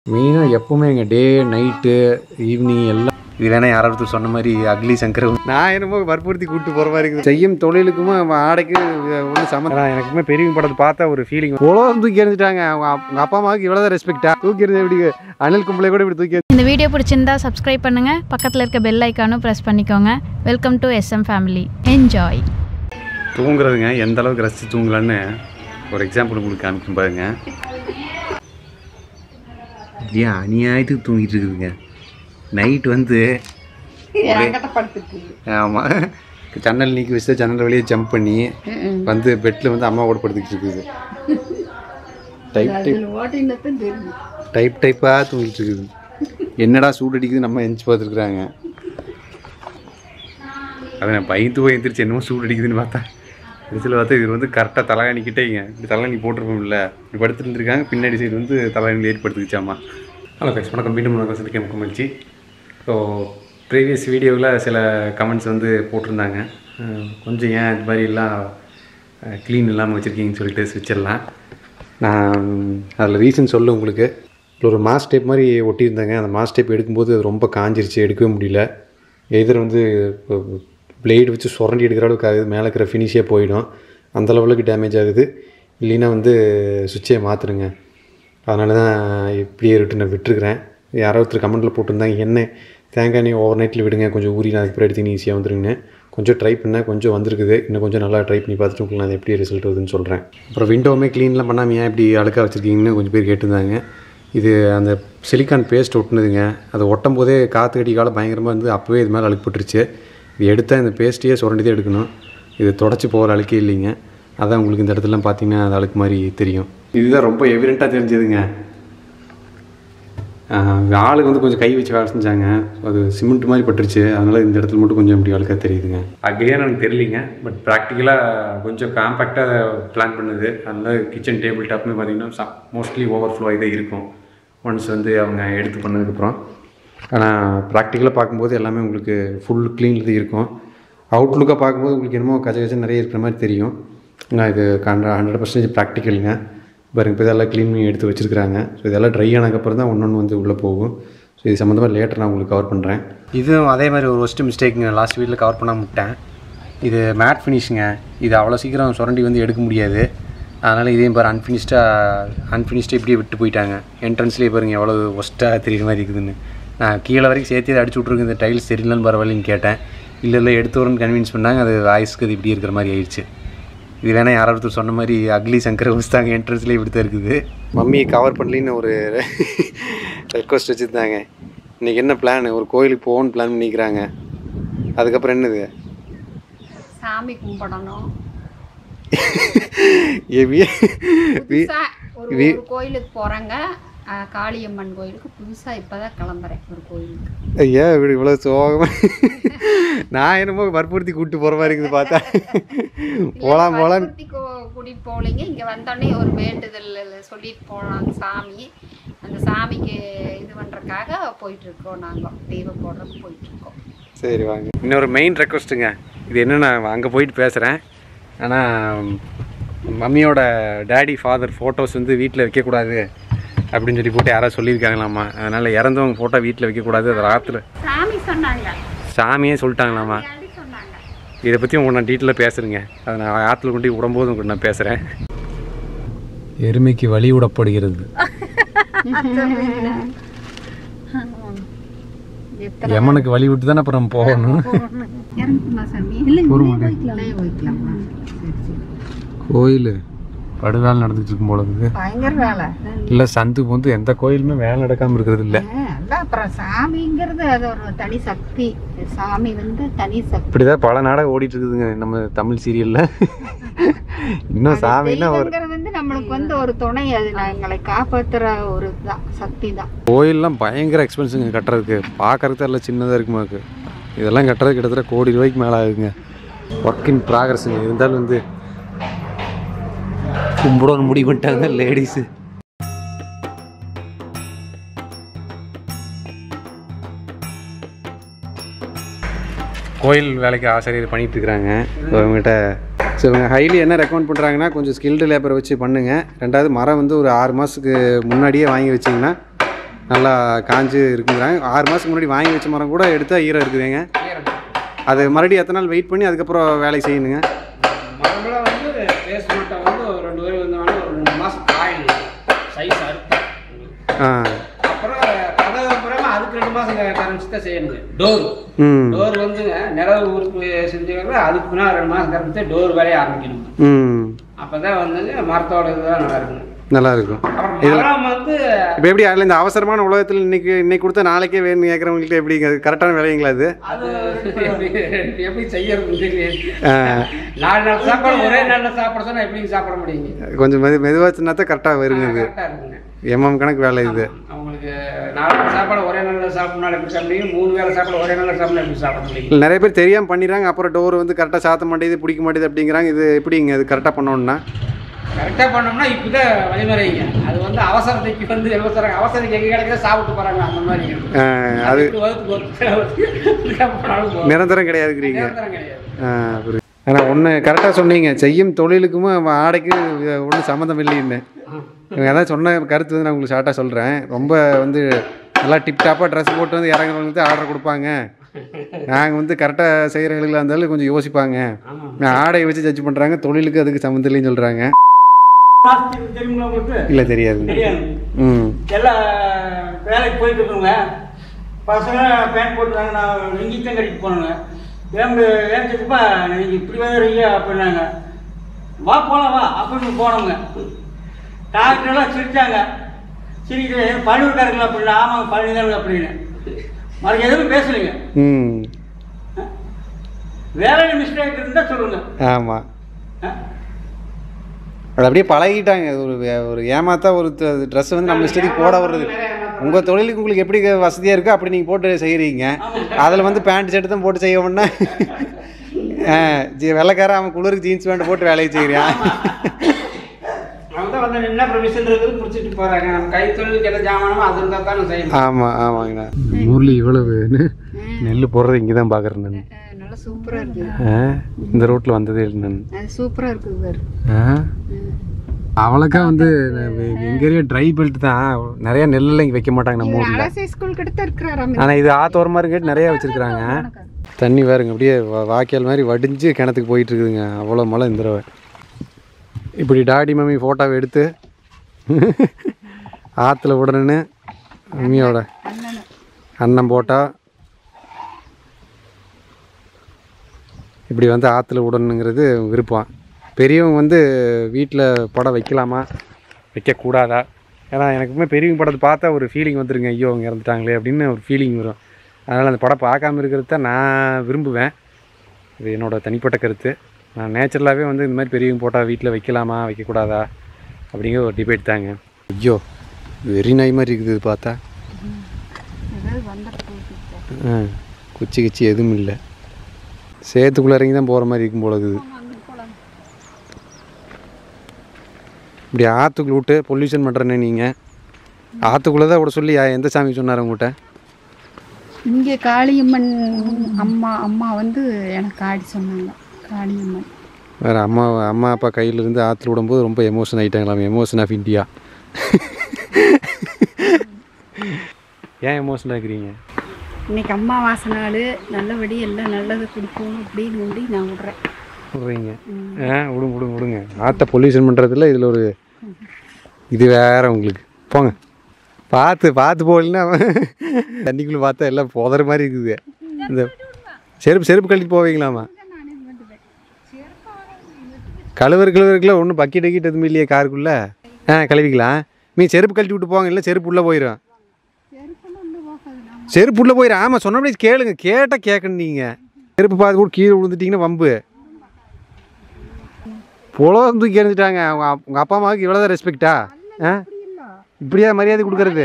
மெயினாக எப்போவுமே எங்கள் டே நைட்டு ஈவினிங் எல்லாம் இது வேணா யாராவது சொன்ன மாதிரி அக்லி சங்கர் நான் என்னமோ வற்புறுத்தி கூப்பிட்டு போகிற மாதிரி இருக்குது செய்யும் தொழிலுக்கும் ஆடைக்கு ஒன்றும் சம்மந்தம் எனக்குமே பெரியவங்க படத்தை பார்த்தா ஒரு ஃபீலிங் உலகம் தூக்கி எறிஞ்சிட்டாங்க அவங்க அப்- உங்க அப்பா அம்மாவுக்கு இவ்வளோதான் ரெஸ்பெக்டா தூக்கி எறிஞ்சு எப்படி அனில் கும்பலை கூட இப்படி தூக்கி எறிஞ்சு- இந்த வீடியோ பிடிச்சிருந்தா சப்ஸ்கிரைப் பண்ணுங்க பக்கத்தில் இருக்க பெல் ஐக்கானும் ப்ரெஸ் பண்ணிக்கோங்க welcome to SM family enjoy தூங்குறதுங்க எந்த அளவுக்கு ரசித்து தூங்கலான்னு ஒரு எக்ஸாம்பிள் உங்களுக்கு காமிக்கும் பாருங்க ஏன் அநியாயத்துக்கு தூங்கிட்டு இருக்குதுங்க நைட் வந்து ஆமாம் ஜன்னல் நீக்கி வச்சு ஜன்னல் வெளியே ஜம்ப் பண்ணி வந்து பெட்டில் வந்து அம்மா கூட படுத்துக்கிட்டு இருக்குது டைப் டைப் டைப் டைப்பாக தூங்கிட்டு இருக்குது என்னடா சூடு அடிக்குது நம்ம எந்திச்சு பார்த்துருக்குறாங்க அதை நான் பயந்து போய் எந்திரிச்சு என்னமோ சூடு அடிக்குதுன்னு பார்த்தா கடைசியில் பார்த்தா இது வந்து கரெக்டாக தலைகாணிக்கிட்டேங்க இப்படி தலைகாணி போட்டிருப்போம்ல இப்படி படுத்துட்டு இருந்திருக்காங்க பின்னாடி சைடு வந்து தலைகாணியில் ஏறி படுத்துக்கிச்சாமா ஹலோ கைஸ் வணக்கம் மீண்டும் வணக்கம் சந்திக்க முக்கமிழ்ச்சி ஸோ ப்ரீவியஸ் வீடியோவில் சில கமெண்ட்ஸ் வந்து போட்டிருந்தாங்க அஹ் கொஞ்சம் ஏன் இது மாதிரி எல்லாம் க்ளீன் இல்லாமல் வச்சுருக்கீங்கன்னு சொல்லிட்டு ஸ்விட்செல்லாம் நான் அதில் ரீசன் சொல்ல உங்களுக்கு இதுல ஒரு மாஸ் டேப் மாதிரி ஒட்டியிருந்தாங்க அந்த மாஸ் டேப் எடுக்கும்போது அது ரொம்ப காஞ்சிருச்சு எடுக்கவே முடியல எதிர் வந்து பிளேடு வச்சு சுரண்டி எடுக்கிற அளவுக்கு ஆகுது மேலே இருக்கிற ஃபினிஷே போயிடும் அந்த லெவலுக்கு டேமேஜ் ஆகுது இல்லைன்னா வந்து சுவிட்சே மாற்றுருங்க அதனால தான் இப்படியே விட்டு நான் விட்டுருக்குறேன் யாரோ ஒருத்தர் கமெண்ட்டில் போட்டிருந்தாங்க என்ன தேங்காய் எண்ணெய் ஓவர் நைட்டில் விடுங்க கொஞ்சம் ஊறி நான் அதுக்கப்புறம் எடுத்து ஈஸியாக வந்துருங்க கொஞ்சம் ட்ரை பண்ணேன் கொஞ்சம் வந்திருக்குது இன்னும் கொஞ்சம் நல்லா ட்ரை பண்ணி பார்த்துட்டு உங்களுக்கு நான் எப்படி ரிசல்ட் வருதுன்னு சொல்கிறேன் அப்புறம் விண்டோவுமே க்ளீன்லாம் பண்ணாமல் ஏன் இப்படி அழுக்காக வச்சுருக்கீங்கன்னு கொஞ்சம் பேர் கேட்டிருந்தாங்க இது அந்த சிலிக்கான் பேஸ்ட் ஒட்டுனதுங்க அதை ஒட்டும் போதே காற்று கடிக்கால பயங்கரமாக வந்து அப்போவே இது மேலே அழுக்குப்பட்டுருச்சு இது எடுத்தால் இந்த பேஸ்ட்டையே சுரண்டி தான் எடுக்கணும் இது தொடச்சி போகிற அழுக்கே இல்லைங்க அதான் உங்களுக்கு இந்த இடத்துலலாம் பார்த்தீங்கன்னா அது அழுக்கு மாதிரி தெரியும் இதுதான் ரொம்ப எவிடெண்ட்டாக தெரிஞ்சதுங்க ஆளுக்கு வந்து கொஞ்சம் கை வச்சு வேலை செஞ்சாங்க அது சிமெண்ட் மாதிரி பட்டுருச்சு அதனால் இந்த இடத்துல மட்டும் கொஞ்சம் இப்படி அழுக்காக தெரியுதுங்க அக்லியாக எனக்கு தெரியலிங்க பட் ப்ராக்டிக்கலாக கொஞ்சம் காம்பேக்டாக பிளான் பண்ணுது அதனால் கிச்சன் டேபிள் டாப்னு பார்த்தீங்கன்னா மோஸ்ட்லி ஓவர்ஃப்ளோ ஆகி தான் இருக்கும் ஒன்ஸ் வந்து அவங்க எடுத்து பண்ணதுக்கப்புறம் ஆனால் ப்ராக்டிக்கலாக பார்க்கும்போது எல்லாமே உங்களுக்கு ஃபுல் க்ளீனில் தான் இருக்கும் அவுட்லுக்காக பார்க்கும்போது உங்களுக்கு என்னமோ கஜ கஜ நிறைய இருக்கிற மாதிரி தெரியும் நான் இது கண்ட ஹண்ட்ரட் பர்சன்டேஜ் ப்ராக்டிக்கலுங்க பாருங்க இப்போ இதெல்லாம் க்ளீன் பண்ணி எடுத்து வச்சுருக்காங்க ஸோ இதெல்லாம் ட்ரை ஆனதுக்கப்புறம் தான் ஒன்று ஒன்று வந்து உள்ளே போகும் ஸோ இது சம்மந்தமாக லேட்டர் நான் உங்களுக்கு கவர் பண்ணுறேன் இதுவும் அதே மாதிரி ஒரு ஒஸ்ட்டு மிஸ்டேக்குங்க லாஸ்ட் வீட்டில் கவர் பண்ணாம விட்டேன் இது மேட் ஃபினிஷுங்க இது அவ்வளோ சீக்கிரம் சுரண்டி வந்து எடுக்க முடியாது அதனால் இதையும் பாரு அன்ஃபினிஷ்டாக அன்ஃபினிஷ்டாக இப்படியே விட்டு போயிட்டாங்க என்ட்ரன்ஸ்லேயே பாருங்க எவ்வளோ ஒஸ்ட்டாக தெரியுற மாதிரி இருக்குதுன்னு நான் கீழே வரைக்கும் சேர்த்து அதை அடிச்சு விட்ருக்கு இந்த டைல்ஸ் தெரியலன்னு பரவாயில்லன்னு கேட்டேன் இல்லை இல்லை எடுத்து வரேன்னு கன்வின்ஸ் பண்ணாங்க அது வாய்ஸ்க்கு அது இப்படி இருக்கிற மாதிரி ஆயிடுச்சு இது வேணால் யாராவது ஒருத்தர் சொன்ன மாதிரி அக்லி சங்கரை வச்சுட்டாங்க என்ட்ரன்ஸ்லேயே இப்படி தான் இருக்குது மம்மியை கவர் பண்ணலின்னு ஒரு ரெக்வஸ்ட் வச்சுருந்தாங்க இன்றைக்கி என்ன பிளான் ஒரு கோயிலுக்கு போகணும்னு பிளான் பண்ணிக்கிறாங்க அதுக்கப்புறம் என்னது சாமி கும்பிடணும் ஏ வி புதுசா ஒரு ஒரு கோயிலுக்கு போறேங்க அஹ், காளியம்மன் கோயிலுக்கு புதுசா இப்பதான் கிளம்புறேன் ஒரு கோயிலுக்கு ஐயா இப்படி இவ்வளோ சோகமாக நான் என்னமோ வற்புறுத்தி கூப்பிட்டு போகிற மாதிரி இருக்குது பார்த்தா போகலாம் போகலாம் வற்புறுத்தி கூ- கூட்டிட்டு போகலைங்க இங்க வந்தோடனே ஒரு வேண்டுதல் சொல்லிட்டு போனாங்க சாமி அந்த சாமிக்கு இது பண்றதுக்காக போயிட்டு இருக்கோம் நாங்க தெய்வம் போடுறதுக்கு போயிட்டு இருக்கோம் சரி வாங்க இன்னொரு மெயின் ரெக்வஸ்ட்டுங்க இது என்ன நான் அங்கே போயிட்டு பேசுகிறேன் ஆனால் மம்மியோட டேடி ஃபாதர் ஃபோட்டோஸ் வந்து வீட்டில் வைக்கக்கூடாது அப்படின்னு சொல்லி போட்டு யாராவது சொல்லியிருக்காங்களாமா அதனால் இறந்தவங்க ஃபோட்டோ வீட்டில் வைக்கக்கூடாது அது ராத்திரி சாமி சொன்னாங்க சாமியே சொல்லிட்டாங்களாமா அப்படி சொன்னாங்க இதை பற்றி உங்களை நான் டீட்டெயிலாக பேசுகிறேங்க அதை நான் ஆற்றுல கொண்டு விடும்போது உங்களுக்கு நான் பேசுகிறேன் எருமைக்கு வழி விடப்படுகிறது யமனுக்கு வழி விட்டு தானே அப்புறம் போகணும் இறங்குமா சாமி இல்லை போய்க்கலாமா கோயில் படுவேலை நடந்துட்டு இருக்கும் போல இருக்குது பயங்கர வேலை இல்லை சந்து வந்து எந்த கோயிலுமே வேலை நடக்காமல் இருக்கிறது இல்லை அதான் அப்புறம் சாமிங்கிறது அது ஒரு தனி சக்தி சாமி வந்து தனி சக்தி இப்படிதான் பல நாடகம் ஓடிட்டு இருக்குதுங்க நம்ம தமிழ் சீரியல்ல இன்னும் சாமின்னா ஒரு தெய்வங்கிறது வந்து நம்மளுக்கு வந்து ஒரு துணை அது எங்களை காப்பாத்துற ஒரு தான் சக்தி தான் கோயிலெலாம் பயங்கர எக்ஸ்பென்ஸுங்க கட்டுறதுக்கு பார்க்கறதுக்கு எல்லாம் சின்னதாக இருக்குமா இருக்கு இதெல்லாம் கட்டுறது கிட்டத்தட்ட கோடி ரூபாய்க்கு மேலே ஆகுங்க ஒர்க் இன் ப்ராக்ரஸுங்க இருந்தாலும் வந்து கும்பிடணும் முடிவு பண்ணிட்டாங்க லேடிஸு கோயில் வேலைக்கு ஆசிரியர் பண்ணிட்டு இருக்கிறாங்க அவங்ககிட்ட ஸோ இவங்க ஹைலி என்ன ரெக்கமெண்ட் பண்ணுறாங்கன்னா கொஞ்சம் ஸ்கில்டு லேபரை வச்சு பண்ணுங்கள் ரெண்டாவது மரம் வந்து ஒரு ஆறு மாதத்துக்கு முன்னாடியே வாங்கி வச்சிங்கன்னா நல்லா காஞ்சு இருக்குங்கிறாங்க ஆறு மாதத்துக்கு முன்னாடி வாங்கி வச்ச மரம் கூட எடுத்தால் ஈரம் இருக்குதுங்க அது மறுபடியும் எத்தனை நாள் வெயிட் பண்ணி அதுக்கப்புறம் வேலை செய்யணுங்க மரமெல்லாம் வந்து பேஸ்ட் மட்டும் வந்து ஒரு ரெண்டு பேர் வந்தாங்கன்னா ஒரு ரெண்டு மாதம் காயணும் சைஸ் அறுப்பேன் ஆ அப்புறம் கதவு அப்புறமா அதுக்கு ரெண்டு மாதம் கரமிச்சு தான் செய்யணுங்க டோர் ம் டோர் வந்துங்க நிலவு ஊருக்கு செஞ்சுக்கிறது அதுக்கு பின்னா ரெண்டு மாதம் கரமிச்சு டோர் வேலையை ஆரம்பிக்கணும் ம் அப்போ தான் வந்துங்க மரத்தோட இதுதான் நல்லா இருக்குங்க நல்லா இருக்கும் அப்புறம் மரம் வந்து இப்போ எப்படி அதில் இந்த அவசரமான உலகத்தில் இன்னைக்கு இன்னைக்கு கொடுத்தா நாளைக்கே வேணும்னு கேட்குறவங்கள்ட்ட எப்படி அது கரெக்டான விலைங்களா அது அது எப்படி- எப்படி செய்யறது தெரியாது. ஆ, நாலு நாள் சாப்பாடு ஒரே நாளில் சாப்பிட சொன்னா எப்படிங்க சாப்பிட முடியுங்க கொஞ்சம் மெது மெதுவாக சின்னா தான் கரெக்டாக வருங்க இது கரெக்டாக இருக்குங்க எம்எம் கணக்கு வேலை இது அவங்களுக்கு நாலு நாள் சாப்பாடு ஒரே நாளில் சாப்பிடணும் எப்படி சாப்பிட முடியும் மூணு வேளை சாப்பாடு ஒரே நாளில் சாப்பிடணும் எப்படி சாப்பிட முடியும் இல்லை நிறைய பேர் தெரியாமல் பண்ணிடுறாங்க அப்புறம் டோர் வந்து கரெக்டாக சாத்த மாட்டேங்குது பிடிக்க மாட்டேது அப்படிங்கிறாங்க இது எப்படிங்க இது கரெக்டாக பண்ணணும்னா கரெக்டாக பண்ணோம்னா இப்போதான் வழிமுறைங்க அது வந்து அவசரத்துக்கு வந்து எழுபத்தாறு அவசரத்துக்கு எங்கே கிடைக்கிறத சாப்பிட்டு போகிறாங்க அந்த மாதிரி ஆ, அது அதுக்கு வகுத்துக்கு ஒரு போனாலும் போதும். நிரந்தரம் கிடையாதுங்கிறீங்க நிரந்தரம் கிடையாது ஆ புரியுது ஆனால் ஒன்று கரெக்டாக சொன்னீங்க செய்யும் தொழிலுக்கும் ஆடைக்கும் ஒன்றும் சம்மந்தம் இல்லைன்னு இவங்க அதான் சொன்ன கருத்து வந்து நான் உங்களுக்கு ஷார்ட்டாக சொல்கிறேன் ரொம்ப வந்து நல்லா டிப்டாப்பாக ட்ரெஸ் போட்டு வந்து இறங்குறவங்களுக்கு ஆர்டர் கொடுப்பாங்க நாங்கள் வந்து கரெக்டாக செய்கிறவங்களுக்கு இருந்தாலும் கொஞ்சம் யோசிப்பாங்க நான் ஆடையை வச்சு ஜட்ஜ் பண்ணுறாங்க தொழிலுக்கு அதுக்கு சம்மந்தம் இல்லைன்னு சொல்கிறாங்க தெரியுங்களா உங்களுக்கு இல்லை தெரியாது தெரியாது ம் எல்லாம் வேலைக்கு போயிட்டு இருக்கோங்க பசங்க பேண்ட் போட்டுருந்தாங்க நான் இங்கித்தான் கடைக்கு போனேங்க ஏன் ஏன் சித்தப்பா நீங்கள் இப்படி வந்துடுறீங்க அப்படின்னாங்க வா போகலாம் வா அப்படின்னு போனோங்க டாக்டர்லாம் சிரிச்சாங்க சிரிக்கிட்டு பழனிக்காரங்களா அப்படின்னா ஆமாங்க பழனிதாங்க அப்படின்னு மறு எதுவும் பேசலைங்க ம் வேலையில் மிஸ்டேக் இருந்தால் சொல்லுங்கள் ஆமாம் அது அப்படியே பழகிட்டாங்க அது ஒரு வே- ஒரு ஏமாத்தா ஒரு ட்ரெஸ் வந்து நம்ம இஷ்டத்துக்கு போட வர்றது உங்கள் தொழிலுக்கு உங்களுக்கு எப்படி வசதியாக இருக்கோ அப்படி நீங்கள் போட்டு செய்கிறீங்க அதில் வந்து பேண்ட் ஷர்ட் தான் போட்டு செய்யணும்னா வெள்ளைக்காரன் அவன் குளிருக்கு ஜீன்ஸ் பேண்ட் போட்டு வேலையை செய்கிறான் அவங்க தான் வந்து என்ன ப்ரொவிஷன் இருக்குது பிடிச்சிட்டு போகிறாங்க நம்ம கைத்தொழிலுக்கு என்ன ஜாமானமோ அது இருந்தால் தான் செய்யணும் ஆமாம் ஆமாங்கண்ணா முரளி இவ்வளவு நெல் போடுறது இங்கே தான் பார்க்குறேன் நான் நல்லா சூப்பராக இருக்குது ஆ, இந்த ரோட்டில் வந்ததே இல்லை நான் அது சூப்பராக இருக்குது பாரு ஆ? அவளுக்கா வந்து எங்க ஏரியா ட்ரை பெல்ட் தான் நிறைய நெல்லாம் இங்கே வைக்க மாட்டாங்க நம்ம ஊரில் அலசை ஸ்கூல் கிட்ட தான் இருக்கிறாராம் ஆனால் இது ஆத்தோரமாக இருக்கட்டு நிறைய வச்சுருக்குறாங்க தண்ணி வேறுங்க அப்படியே வா- வாய்க்கால் மாதிரி வடிஞ்சு கிணத்துக்கு போயிட்டு இருக்குதுங்க அவ்வளோ மழை இந்த தடவை இப்படி டாடி மம்மி ஃபோட்டோவை எடுத்து ஆற்றுல விடணுன்னு மம்மியோட அண்ணன் போட்டா இப்படி வந்து ஆற்றுல விடணுங்கிறது விருப்பம் பெரியவங்க வந்து வீட்டில் படம் வைக்கலாமா வைக்கக்கூடாதா ஏன்னா எனக்குமே பெரியவங்க படத்தை பார்த்தா ஒரு ஃபீலிங் வந்துருங்க ஐயோ அவங்க இறந்துட்டாங்களே அப்படின்னு ஒரு ஃபீலிங் வரும் அதனால் அந்த படம் பார்க்காம இருக்கிறது தான் நான் விரும்புவேன் இது என்னோட தனிப்பட்ட கருத்து நான் நேச்சுரலாகவே வந்து இந்த மாதிரி பெரியவங்க போட்டால் வீட்டில் வைக்கலாமா வைக்கக்கூடாதா அப்படிங்கிற ஒரு டிபேட் தாங்க ஐயோ வெறி நாய் மாதிரி இருக்குது இது பார்த்தா ஏதாவது வந்துட்டு போகுது ஆ குச்சி கிச்சி எதுவும் இல்லை சேத்துக்குள்ளே இறங்கி தான் போகிற மாதிரி இருக்கும் போல இருக்குது இப்படி ஆற்றுக்குள்ள விட்டு பொல்யூஷன் பண்ணுறேன்னு நீங்கள் ஆற்றுக்குள்ளே தான் விட சொல்லி யா- எந்த சாமி சொன்னார் உங்கள்கிட்ட இங்கே காளியம்மன் அம்மா அம்மா வந்து எனக்கு ஆடி சொன்னாங்க காளியம்மன் வேறு அம்மா அம்மா அப்பா கையில இருந்து ஆற்றுல விடும்போது ரொம்ப எமோஷன் ஆகிட்டாங்களாம் எமோஷன் ஆஃப் இந்தியா ஏன் எமோஷனாக இருக்கிறீங்க இன்னைக்கு அம்மாவாசை நாள் நல்லபடி எல்லாம் நல்லது கொடுக்கணும் அப்படின்னு சொல்லி நான் விட்றேன் விடுறீங்க ஆ விடுங்க விடுங்க விடுங்க ஆற்றை பொல்யூஷன் பண்ணுறதுல இதில் ஒரு இது வேற உங்களுக்கு போங்க பார்த்து பார்த்து போகலன்னா தண்ணிக்குள்ளே பார்த்தா எல்லாம் போதற மாதிரி இருக்குது இந்த செருப்பு செருப்பு கழட்டி போவீங்களாமா கழுவர் கழுவருக்குள்ள ஒன்றும் பக்கெட் கிட்ட எதுவும் இல்லையே காருக்குள்ளே ஆ கழுவிக்கலாம் மீ செருப்பு கழட்டி விட்டு போங்க இல்லை செருப்பு உள்ளே போயிடும் செருப்பு உள்ளே போயிடும் ஆமாம் சொன்னபடி கேளுங்க கேட்டால் கேட்கணும் நீங்கள் செருப்பு பார்த்து கூட கீழே விழுந்துட்டீங்கன்னா வம்பு புலவம் தூக்கி எறிஞ்சிட்டாங்க அவங்க அப்- உங்க அப்பா அம்மாவுக்கு இவ்வளோதான் ரெஸ்பெக்டா ஆ இப்படியா மரியாதை கொடுக்கறது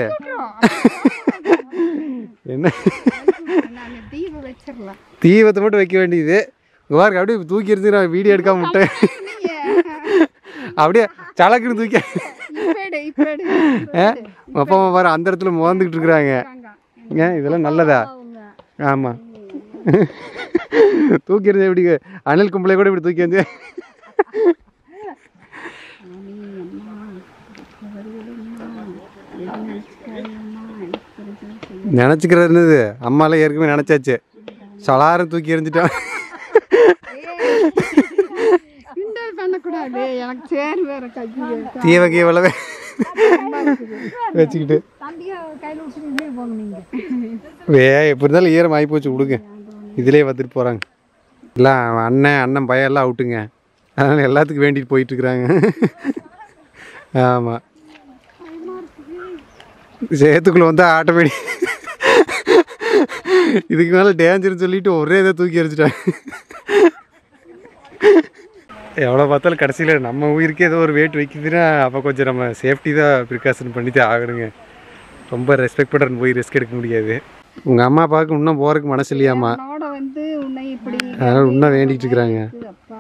என்ன நான் தீபம் வச்சிடலாம் தீவத்தை மட்டும் வைக்க வேண்டியது இங்க பாருங்க அப்படியே தூக்கி எறிஞ்சு நான் வீடியோ எடுக்காம விட்டேன் அப்படியே சலக்குன்னு தூக்கி இப்படி இப்படி ஆ? உங்க அப்பா அம்மா பாரு அந்த இடத்துல மோந்துக்கிட்டு இருக்கிறாங்க ஏன் இதெல்லாம் நல்லதா ஆமாம் தூக்கி எறிஞ்சு எப்படி அணில் கும்பலை கூட இப்படி தூக்கி எறிஞ்சு என்ன நினைச்சுக்காதம்மா நினச்சிக்கிறது என்னது அம்மாலாம் ஏற்கனவே நினச்சாச்சு சலாரம் தூக்கி எறிஞ்சிட்டோம் கிண்டல் பண்ணக்கூடாது எனக்கு சேர் வேற கஞ்சி தீவ கீவலவே வச்சுக்கிட்டு வே எப்படி இருந்தாலும் ஈரம் ஆகி போச்சு கொடுங்க இதிலே வந்துட்டு போகிறாங்க எல்லாம் அண்ணன் அண்ணன் பையன் எல்லாம் அவுட்டுங்க அதனால் எல்லாத்துக்கும் வேண்டிட்டு போயிட்டுருக்குறாங்க ஆமாம் சேத்துக்குள்ளே வந்து ஆட்டோமேட்டிக் இதுக்கு மேலே டேஞ்சர்னு சொல்லிட்டு ஒரே இதை தூக்கி எறிச்சிட்டாங்க எவ்வளோ பார்த்தாலும் கடைசியில் நம்ம உயிருக்கே ஏதோ ஒரு வெயிட் வைக்குதுன்னா அப்போ கொஞ்சம் நம்ம சேஃப்டி தான் ப்ரிகாஷன் பண்ணிட்டு ஆகணுங்க ரொம்ப ரெஸ்பெக்டடன் போய் ரிஸ்க் எடுக்க முடியாது உங்கள் அம்மா அப்பாவுக்கு இன்னும் போகிறதுக்கு மனசு இல்லையாம்மா என்னோட வந்து உன்னை இப்படி அதனால் இன்னும் வேண்டிகிட்டு இருக்கிறாங்க அப்பா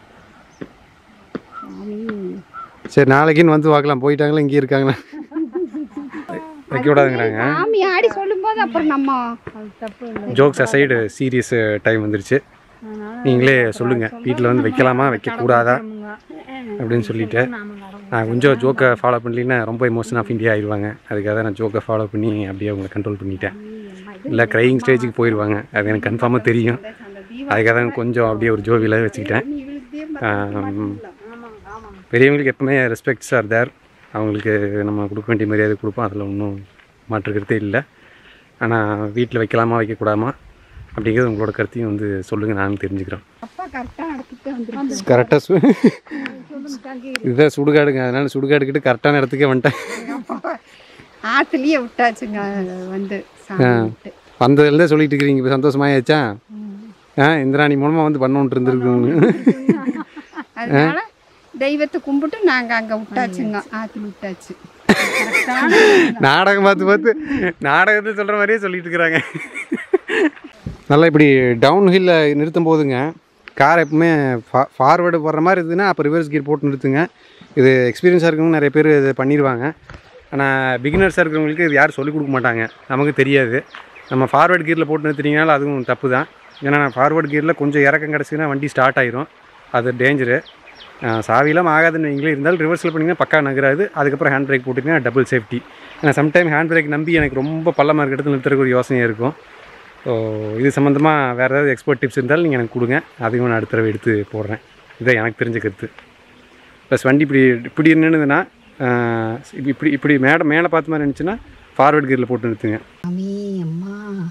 சாமி சரி நாளைக்குன்னு வந்து பார்க்கலாம் போயிட்டாங்களா இங்கே இருக்காங்களா வைக்க விடாதுங்கிறாங்க சாமி ஆடி சொல்லும்போது அப்புறம் நம்ம ஜோக்ஸ் அசைடு சீரியஸ் டைம் வந்துருச்சு நீங்களே சொல்லுங்கள் வீட்டில் வந்து வைக்கலாமா வைக்கக்கூடாதா அப்படின்னு சொல்லிட்டு நான் கொஞ்சம் ஜோக்கை ஃபாலோ பண்ணலின்னா ரொம்ப எமோஷன் ஆஃப் இந்தியா ஆயிடுவாங்க அதுக்காக தான் நான் ஜோக்கை ஃபாலோ பண்ணி அப்படியே அவங்களை கண்ட்ரோல் பண்ணிட்டேன் இல்லை க்ரையிங் ஸ்டேஜுக்கு போயிடுவாங்க அது எனக்கு கன்ஃபார்மாக தெரியும் அதுக்காக தான் கொஞ்சம் அப்படியே ஒரு ஜோவியில் வச்சுக்கிட்டேன் ஆம், பெரியவங்களுக்கு எப்பவுமே ரெஸ்பெக்ட்ஸ் ஆர் தேர் அவங்களுக்கு நம்ம கொடுக்க வேண்டிய மரியாதை கொடுப்போம் அதில் ஒன்றும் மாற்றுக்கிறதே இல்லை ஆனால் வீட்டில் வைக்கலாமா வைக்கக்கூடாமா அப்படிங்கிறது உங்களோட கருத்தையும் வந்து சொல்லுங்கள் நானும் தெரிஞ்சுக்கிறோம் அப்பா கரெக்டாக நடத்திட்டு வந்துருக்கு கரெக்டாக சு இதுதான் சுடுகாடுங்க அதனால சுடுகாடுக்கிட்டு கரெக்டான இடத்துக்கே வந்துட்டேன் ஆற்றுலயே விட்டாச்சுங்க வந்து சாமி விட்டு வந்ததுலேருந்தே சொல்லிட்டு இருக்கிறீங்க இப்போ சந்தோஷமாயாச்சா ஆ இந்திராணி மூலமாக வந்து பண்ணோன்ட்டு இருந்திருக்குங்க அதனால தெய்வத்தை கும்பிட்டு நாங்க அங்க விட்டாச்சுங்க ஆத்துல விட்டாச்சு நாடகம் பார்த்து பார்த்து நாடகத்தில் சொல்கிற மாதிரியே சொல்லிட்டு இருக்கிறாங்க நல்லா இப்படி டவுன் ஹில்ல நிறுத்தும் போதுங்க கார் எப்பவுமே ஃபா ஃபார்வேர்டு போடுற மாதிரி இருந்ததுன்னா அப்போ ரிவர்ஸ் கியர் போட்டு நிறுத்துங்க இது எக்ஸ்பீரியன்ஸாக இருக்கவங்க நிறைய பேர் இது பண்ணிடுவாங்க ஆனால் பிகினர்ஸாக இருக்கிறவங்களுக்கு இது யாரும் சொல்லிக் கொடுக்க மாட்டாங்க நமக்கு தெரியாது நம்ம ஃபார்வேர்டு கியரில் போட்டு நிறுத்துனீங்கனாலும் அதுவும் தப்பு தான் ஏன்னா ஃபார்வேர்டு கியரில் கொஞ்சம் இறக்கம் கிடச்சிதுன்னா வண்டி ஸ்டார்ட் ஆயிரும் அது டேஞ்சரு சாவிலாம் ஆகாதுன்னு நீங்களே இருந்தாலும் ரிவர்ஸில் பண்ணிங்கன்னா பக்கா நகராது அதுக்கப்புறம் ஹேண்ட் பிரேக் போட்டிங்கன்னா டபுள் சேஃப்டி ஏன்னா சம்டைம் ஹேண்ட் பிரேக் நம்பி எனக்கு ரொம்ப பள்ளமாக இருக்க இடத்துல நிறுத்துறதுக்கு ஒரு யோசனையாக இருக்கும் ஸோ இது சம்மந்தமாக வேறு ஏதாவது எக்ஸ்பர்ட் டிப்ஸ் இருந்தாலும் நீங்கள் எனக்கு கொடுங்க அதையும் நான் அடுத்த தடவை எடுத்து போடுறேன் இதான் எனக்கு தெரிஞ்ச கருத்து ப்ளஸ் வண்டி இப்படி இப்படி நின்றுதுன்னா இப்படி இப்படி இப்படி மேடை மேலே பார்த்த மாதிரி இருந்துச்சுன்னா ஃபார்வர்ட் கியரில் போட்டு நிறுத்துங்க சாமி அம்மா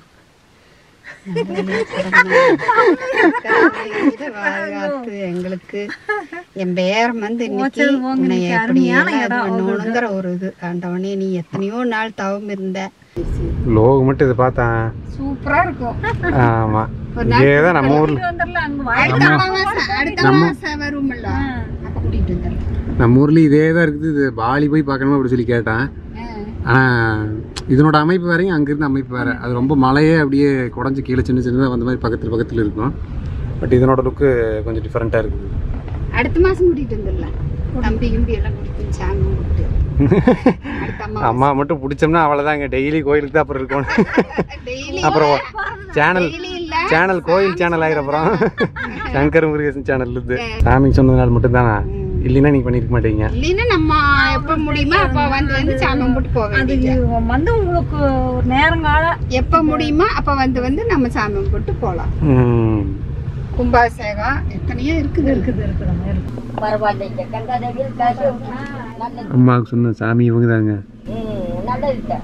பாதுகாத்து எங்களுக்கு என் பேரம் வந்து இன்னைக்கு உன்னை எப்படி எல்லாம் இது பண்ணணுங்கிற ஒரு இது ஆண்டவனே நீ எத்தனையோ நாள் தவம் இருந்த லோகு மட்டும் இதை பார்த்தேன் சூப்பரா இருக்கும் ஆமாம் இதே தான் நம்ம ஊரில் அடுத்த அமாவாசை அடுத்த அமாவாசை வரும்ல அப்ப கூட்டிட்டு வந்துடலாம் நம்ம ஊர்லேயும் இதே தான் இருக்குது இது பாலி போய் பார்க்கணுமா அப்படி சொல்லி கேட்டேன் ஆனால் இதனோட அமைப்பு வேறையும் அங்கேருந்து அமைப்பு வேறு அது ரொம்ப மலையே அப்படியே குடஞ்சி கீழே சின்ன சின்னதாக வந்த மாதிரி பக்கத்தில் பக்கத்தில் இருக்கும் பட் இதனோட லுக்கு கொஞ்சம் டிஃப்ரெண்ட்டாக இருக்குது அடுத்த மாசம் கூட்டிட்டு வந்துடலாம் தம்பி கிம்பி எல்லாம் கூட்டிட்டு சாமி கும்பிட்டு அடுத்த அம்மா அம்மா மட்டும் பிடிச்சோம்னா அவ்வளோதாங்க டெய்லி கோயிலுக்கு தான் அப்புறம் இருக்கணும் டெய்லி அப்புறம் சேனல் டெய்லி இல்ல சேனல் கோயில் சேனல் ஆகிற அப்புறம் சங்கர் முருகேசன் சேனல் இருந்து சாமி சொன்னதுனால மட்டும்தானா இல்லைன்னா நீங்கள் பண்ணியிருக்க மாட்டீங்க இல்லைன்னா நம்ம எப்ப முடியுமோ அப்ப வந்து வந்து சாமி கும்பிட்டு போக வேண்டியது வந்து உங்களுக்கு ஒரு நேரங்காலம் எப்ப முடியுமோ அப்ப வந்து வந்து நம்ம சாமி கும்பிட்டு போலாம் ம். கும்பாபிஷேகம் எத்தனையோ இருக்குது இருக்குது பரவாயில்லைங்க கங்காதேவியில் காசு நல்லது அம்மாவுக்கு சொன்ன சாமி இவங்க தாங்க நல்லது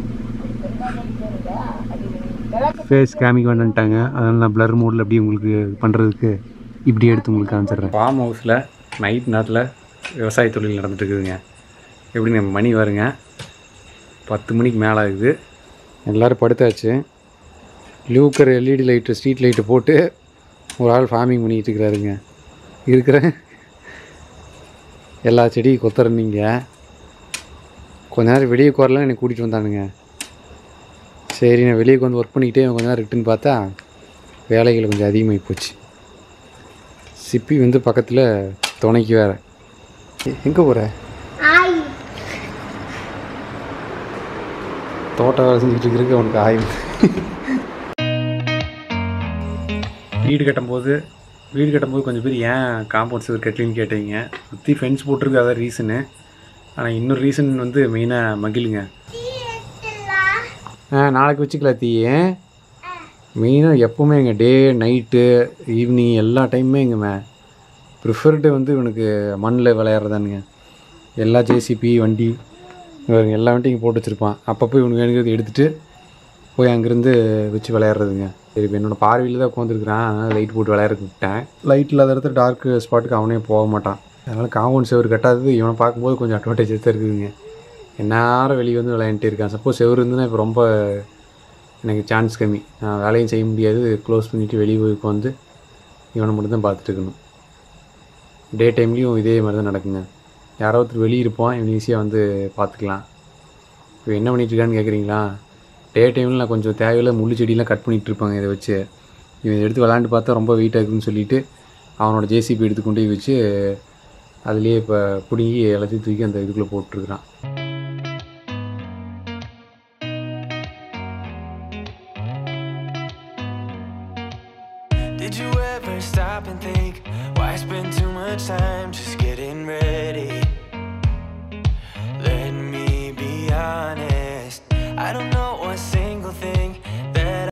ஃபேஸ் காமிக்க வேண்டான்ட்டாங்க அதனால நான் பிளர் மோடில் அப்படியே உங்களுக்கு பண்ணுறதுக்கு இப்படி எடுத்து உங்களுக்கு காமிச்சிடுறேன் ஃபார்ம் ஹவுஸில் நைட் நேரத்தில் விவசாய தொழில் நடந்துட்டு இருக்குதுங்க எப்படி நம்ம மணி வருங்க பத்து மணிக்கு மேலே ஆகுது எல்லோரும் படுத்தாச்சு லூக்கர் எல்இடி லைட்டு ஸ்ட்ரீட் லைட்டு போட்டு ஒரு ஆள் ஃபார்மிங் பண்ணிகிட்டு இருக்கிறாருங்க இருக்கிற எல்லா செடியும் கொத்துறனீங்க கொஞ்ச நேரம் வெளியே குரலாம் என்னை கூட்டிகிட்டு வந்தானுங்க சரி நான் வெளியே வந்து ஒர்க் பண்ணிக்கிட்டே கொஞ்ச நேரம் இருக்குன்னு பார்த்தா வேலைகள் கொஞ்சம் அதிகமாகி போச்சு சிப்பி வந்து பக்கத்தில் துணைக்கு வேற எங்கே போகிற தோட்ட வேலை செஞ்சுக்கிட்டு இருக்கிறதுக்கு அவனுக்கு ஆயும் வீடு கட்டும்போது வீடு கட்டும்போது கொஞ்சம் பேர் ஏன் காம்பவுண்ட் சுவர் கட்டலின்னு கேட்டீங்க சுற்றி ஃபென்ஸ் போட்டிருக்கு அதான் ரீசனு ஆனால் இன்னொரு ரீசன் வந்து மெயினாக மகிழுங்க ஆ நாளைக்கு வச்சுக்கலாம் தீ மெயினாக எப்போவுமே எங்கள் டே நைட்டு ஈவினிங் எல்லா டைமுமே எங்கள் மே ப்ரிஃபர்டு வந்து இவனுக்கு மண்ணில் விளையாடுறதானுங்க எல்லா ஜேசிபி வண்டி இவருங்க எல்லா வண்டியும் இங்கே போட்டு வச்சுருப்பான் அப்பப்போ இவனுக்கு வேணுங்கிறது எடுத்துகிட்டு போய் அங்கேருந்து வச்சு விளையாடுறதுங்க சரி இப்போ என்னோடய பார்வையில் தான் உட்காந்துருக்குறான் அதனால் லைட் போட்டு விளையாடுறதுக்கு விட்டேன் லைட் இல்லாத இடத்துல டார்க் ஸ்பாட்டுக்கு அவனே போக மாட்டான் அதனால் காம்பவுண்ட் செவர் கட்டாதது இவனை பார்க்கும்போது கொஞ்சம் அட்வான்டேஜஸ் தான் இருக்குதுங்க எந்நேரம் வெளியே வந்து விளையாண்டுட்டே இருக்கான் சப்போஸ் செவர் இருந்துன்னா இப்போ ரொம்ப எனக்கு சான்ஸ் கம்மி நான் வேலையும் செய்ய முடியாது க்ளோஸ் பண்ணிவிட்டு வெளியே போய் உட்காந்து இவனை மட்டும் தான் பார்த்துட்டு இருக்கணும் டே டைம்லேயும் இதே மாதிரி தான் நடக்குங்க யாரோ ஒருத்தர் வெளியே இருப்பான் இவன் ஈஸியாக வந்து பார்த்துக்கலாம் இப்போ என்ன பண்ணிட்டு இருக்கான்னு கேட்குறீங்களா டே டைமில் நான் கொஞ்சம் தேவையில்ல முள்ளு செடியெலாம் கட் பண்ணிகிட்டு இருப்பாங்க இதை வச்சு இவன் இதை எடுத்து விளாண்டு பார்த்தா ரொம்ப வெயிட்டாக இருக்குதுன்னு சொல்லிட்டு அவனோட ஜேசிபி எடுத்து கொண்டு போய் வச்சு அதுலேயே இப்போ பிடுங்கி எல்லாத்தையும் தூக்கி அந்த இதுக்குள்ளே போட்டுருக்குறான் Did you ever stop and think why spend too much time just